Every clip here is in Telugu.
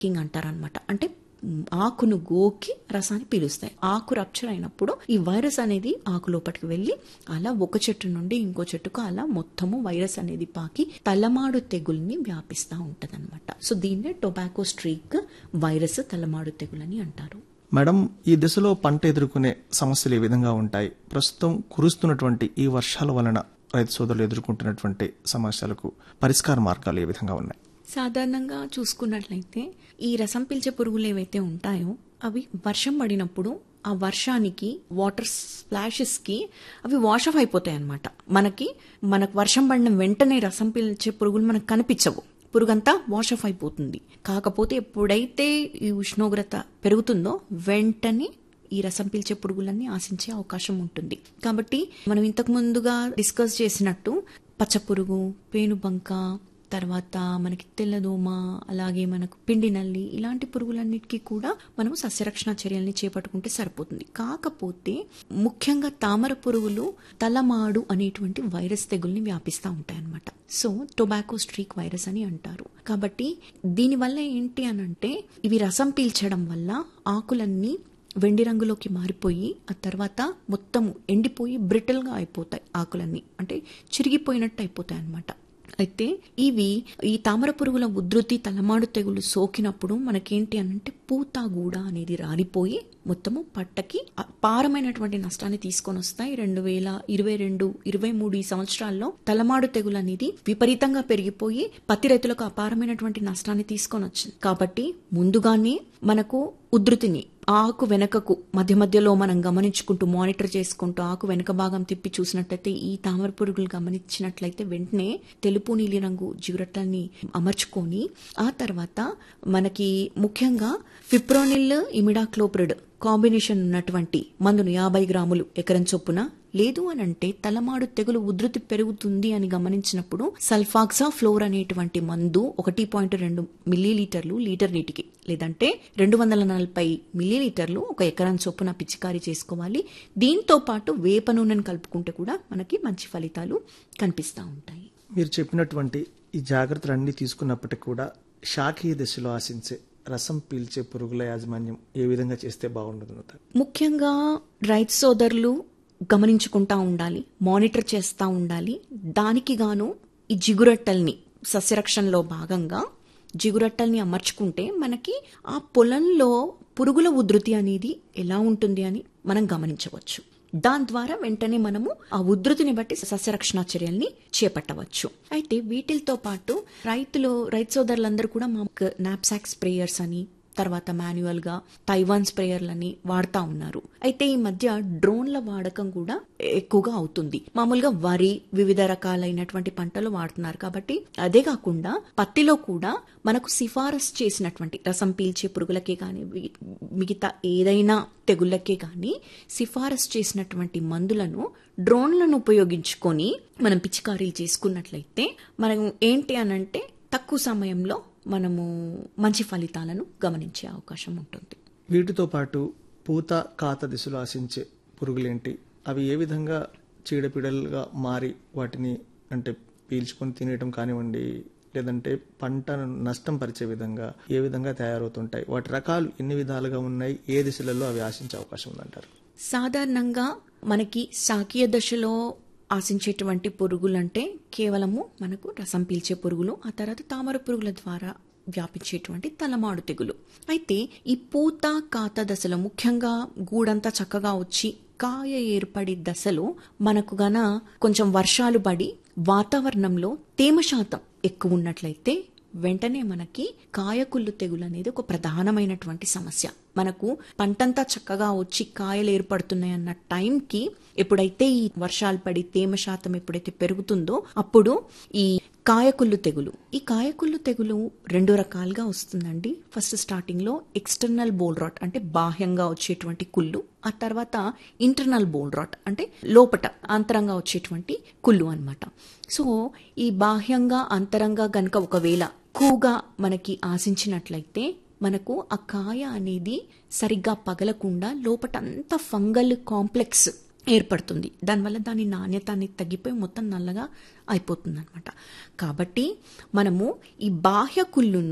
కింగ్ అంటారనమాట అంటే మ్, ఆకును గోకి రసాన్ని పీలుస్తాయి ఆకు రప్చర్ అయినప్పుడు ఈ వైరస్ అనేది ఆకు లోపలికి వెళ్ళి అలా ఒక చెట్టు నుండి ఇంకో చెట్టుకు అలా మొత్తము వైరస్ అనేది పాకి తలమాడు తెగుల్ని వ్యాపిస్తూ ఉంటదన్నమాట సో దీన్నే టొబాకో స్ట్రీక్ వైరస్ తలమాడు తెగులని అంటారు మేడం ఈ దశలో పంట ఎదుర్కొనే సమస్యలు ఏ విధంగా ఉంటాయి ప్రస్తుతం కురుస్తున్నటువంటి ఈ వర్షాల వలన రైతు సోదరులు ఎదుర్కొంటున్నటువంటి సమస్యలకు పరిష్కార మార్గాలు ఏ విధంగా ఉన్నాయి సాధారణంగా చూసుకున్నట్లయితే ఈ రసం పీల్చే పురుగులు ఏవైతే ఉంటాయో అవి వర్షం పడినప్పుడు ఆ వర్షానికి వాటర్ స్ప్లాషెస్ కి అవి వాష్ ఆఫ్ అయిపోతాయి అనమాట మనకి మనకు వర్షం పడిన వెంటనే రసం పీల్చే పురుగులు మనకు కనిపించవు పురుగంతా వాష్ ఆఫ్ అయిపోతుంది కాకపోతే ఎప్పుడైతే ఈ ఉష్ణోగ్రత పెరుగుతుందో వెంటనే ఈ రసం పీల్చే పురుగులన్నీ ఆశించే అవకాశం ఉంటుంది కాబట్టి మనం ఇంతకు ముందుగా డిస్కస్ చేసినట్టు పచ్చపురుగు పేనుబంక తర్వాత మనకి తెల్లదోమ అలాగే మనకు పిండి నల్లి ఇలాంటి పురుగులన్నిటికీ కూడా మనం సస్యరక్షణ చర్యల్ని చేపట్టుకుంటే సరిపోతుంది కాకపోతే ముఖ్యంగా తామర పురుగులు తలమాడు అనేటువంటి వైరస్ తెగుల్ని వ్యాపిస్తూ ఉంటాయన్నమాట సో టొబాకో స్ట్రీక్ వైరస్ అని అంటారు కాబట్టి దీనివల్ల ఏంటి అని అంటే ఇవి రసం పీల్చడం వల్ల ఆకులన్నీ వెండి రంగులోకి మారిపోయి ఆ తర్వాత మొత్తం ఎండిపోయి బ్రిటిల్గా అయిపోతాయి ఆకులన్నీ అంటే చిరిగిపోయినట్టు అయిపోతాయి అన్నమాట అయితే ఇవి ఈ తామర పురుగుల ఉధృతి తలమాడు తెగులు సోకినప్పుడు మనకేంటి అనంటే పూతాగూడ అనేది రాలిపోయి మొత్తము పట్టకి అపారమైనటువంటి నష్టాన్ని తీసుకొని వస్తాయి రెండు వేల ఇరవై రెండు ఇరవై మూడు ఈ సంవత్సరాల్లో తలమాడు తెగులు అనేది విపరీతంగా పెరిగిపోయి పత్తి రైతులకు అపారమైనటువంటి నష్టాన్ని తీసుకొని వచ్చింది కాబట్టి ముందుగానే మనకు ఉధృతిని ఆకు వెనకకు మధ్య మధ్యలో మనం గమనించుకుంటూ మానిటర్ చేసుకుంటూ ఆకు వెనక భాగం తిప్పి చూసినట్లయితే ఈ తామర పురుగులు గమనించినట్లయితే వెంటనే తెలుపు నీలి రంగు జిగురట్లని అమర్చుకొని ఆ తర్వాత మనకి ముఖ్యంగా ఫిప్రోనిల్ ఇమిడాక్లోప్రిడ్ కాంబినేషన్ ఉన్నటువంటి మందును యాభై గ్రాములు ఎకరం చొప్పున లేదు అని అంటే తలమాడు తెగులు ఉధృతి పెరుగుతుంది అని గమనించినప్పుడు సల్ఫాక్సా ఫ్లోర్ అనేటువంటి మందు ఒకటి పాయింట్ రెండు మిల్లీలీటర్లు లీటర్ నీటికి లేదంటే రెండు వందల నలభై మిల్లీలీటర్లు ఒక ఎకరం చొప్పున పిచికారీ చేసుకోవాలి దీంతో పాటు వేప నూనెను కలుపుకుంటే కూడా మనకి మంచి ఫలితాలు కనిపిస్తూ ఉంటాయి మీరు చెప్పినటువంటి ఈ జాగ్రత్తలన్నీ తీసుకున్నప్పటికీ కూడా శాఖీయ దశలో ఆశించే రసం పీల్చే పురుగుల యాజమాన్యం ఏ విధంగా చేస్తే బాగుంటుంది ముఖ్యంగా రైతు సోదరులు గమనించుకుంటా ఉండాలి మానిటర్ చేస్తూ ఉండాలి దానికి గాను ఈ జిగురట్టల్ని సస్యరక్షణలో భాగంగా జిగురట్టల్ని అమర్చుకుంటే మనకి ఆ పొలంలో పురుగుల ఉధృతి అనేది ఎలా ఉంటుంది అని మనం గమనించవచ్చు దాని ద్వారా వెంటనే మనము ఆ ఉధృతిని బట్టి సస్యరక్షణ చర్యల్ని చేపట్టవచ్చు అయితే వీటితో పాటు రైతులు రైతు సోదరులందరూ కూడా మాకు నాప్సాక్ స్ప్రేయర్స్ అని తర్వాత మాన్యువల్ గా తైవాన్ స్ప్రేయర్లని వాడుతా ఉన్నారు అయితే ఈ మధ్య డ్రోన్ల వాడకం కూడా ఎక్కువగా అవుతుంది మామూలుగా వరి వివిధ రకాలైనటువంటి పంటలు వాడుతున్నారు కాబట్టి అదే కాకుండా పత్తిలో కూడా మనకు సిఫారసు చేసినటువంటి రసం పీల్చే పురుగులకే కానీ మిగతా ఏదైనా తెగుళ్ళకే కానీ సిఫారసు చేసినటువంటి మందులను డ్రోన్లను ఉపయోగించుకొని మనం పిచికారీలు చేసుకున్నట్లయితే మనం ఏంటి అనంటే తక్కువ సమయంలో మనము మంచి ఫలితాలను గమనించే అవకాశం ఉంటుంది వీటితో పాటు పూత కాత దిశలో ఆశించే పురుగులేంటి అవి ఏ విధంగా చీడపీడలుగా మారి వాటిని అంటే పీల్చుకొని తినేయటం కానివ్వండి లేదంటే పంటను నష్టం పరిచే విధంగా ఏ విధంగా తయారవుతుంటాయి వాటి రకాలు ఎన్ని విధాలుగా ఉన్నాయి ఏ దిశలలో అవి ఆశించే అవకాశం ఉందంటారు సాధారణంగా మనకి శాకీయ దశలో ఆశించేటువంటి పురుగులంటే కేవలము మనకు రసం పీల్చే పురుగులు ఆ తర్వాత తామర పురుగుల ద్వారా వ్యాపించేటువంటి తలమాడు తెగులు అయితే ఈ పూత కాత దశలో ముఖ్యంగా గూడంతా చక్కగా వచ్చి కాయ ఏర్పడే దశలో మనకు గన కొంచెం వర్షాలు పడి వాతావరణంలో తేమ శాతం ఎక్కువ ఉన్నట్లయితే వెంటనే మనకి కాయకుళ్ళు తెగులు అనేది ఒక ప్రధానమైనటువంటి సమస్య మనకు పంటంతా చక్కగా వచ్చి కాయలు ఏర్పడుతున్నాయి అన్న టైంకి ఎప్పుడైతే ఈ వర్షాలు పడి తేమ శాతం ఎప్పుడైతే పెరుగుతుందో అప్పుడు ఈ కాయకుళ్ళు తెగులు ఈ కాయకుళ్ళు తెగులు రెండు రకాలుగా వస్తుందండి ఫస్ట్ స్టార్టింగ్ లో ఎక్స్టర్నల్ బోల్ రాట్ అంటే బాహ్యంగా వచ్చేటువంటి కుళ్ళు ఆ తర్వాత ఇంటర్నల్ బోల్ రాట్ అంటే లోపట అంతరంగా వచ్చేటువంటి కుళ్ళు అనమాట సో ఈ బాహ్యంగా అంతరంగా గనక ఒకవేళ ఎక్కువగా మనకి ఆశించినట్లయితే మనకు ఆ కాయ అనేది సరిగ్గా పగలకుండా లోపటంతా ఫంగల్ కాంప్లెక్స్ ఏర్పడుతుంది దానివల్ల దాని నాణ్యత అనేది తగ్గిపోయి మొత్తం నల్లగా అయిపోతుంది అనమాట కాబట్టి మనము ఈ బాహ్య కుళ్ళును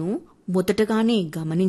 మొదటగానే గమనించి